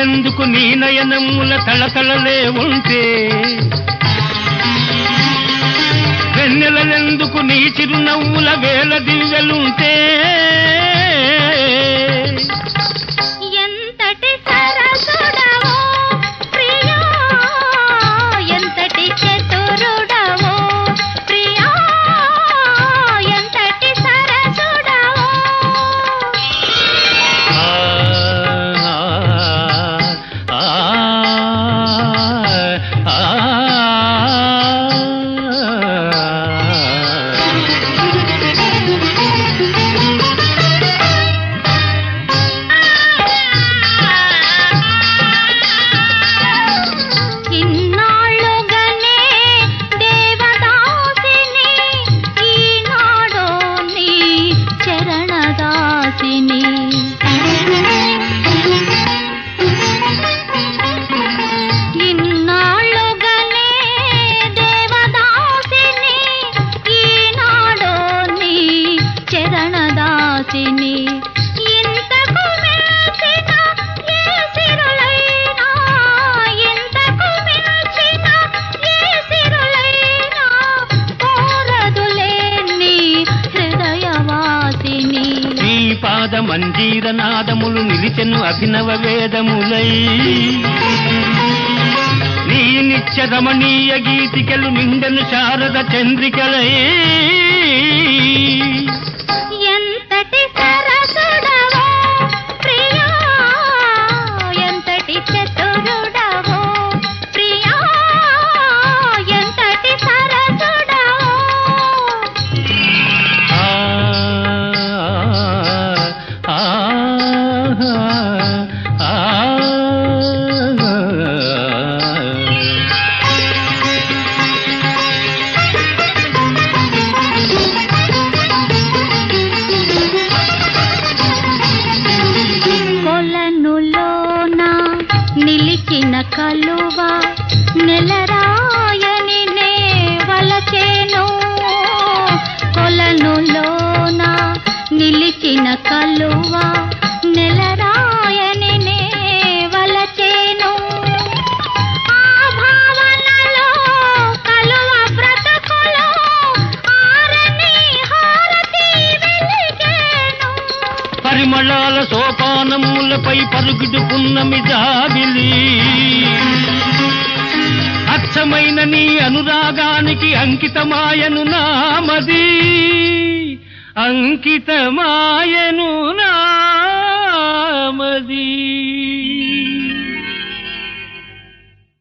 వెన్నెలెందుకు నీ నయనముల తళతళలే ఉంటే వెన్నెలెందుకు నీ చిరునవ్వుల వేల దివ్యలుంటే ఎంతటి సరసుడవో ప్రియా ఎంతటి చతురుడవో ప్రియా ఎంతటి సరసుడవో ఆ, ఆ, ఆ, ఇన్నాళ్ళుగానే దేవదాసిని ఈనాడో నీ చరణదాసిని ఇన్నాళ్ళుగానే దేవదాసిని ఈనాడో నీ చరణదాసిని ఇంతకు మించిన ఏ సిరులైనా ఇంతకు మించిన ఏ సిరులైనా కోరదులే నీ హృదయవాసిని నీ పాద మంజీర నాదములు నిలిచెను అభినవ వేదములై నీ నిత్య రమణీయ గీతికలు నిండెను శారద చంద్రికలై ఎంతటి సరసుడవో ప్రియా ఎంతటి చతురుడవో ప్రియా ఎంతటి సరసుడవో ఆ, ఆ, ఆ, ఆ. కొలనులోన నిలిచిన కలువ నెలరాయని నే వలచేను కొలనులోన నిలిచిన కలువ నెలరాయని నే వలచేను ఆ భావనలో కలువ బ్రతుకులో ఆరని హారతి వెలిగేను పరిమళాల సోపానములపై పరుగుడు పున్నమి జాబిలి అచ్చమైన నీ అనురాగానికి అంకితమాయను నామది అంకితమాయను నామది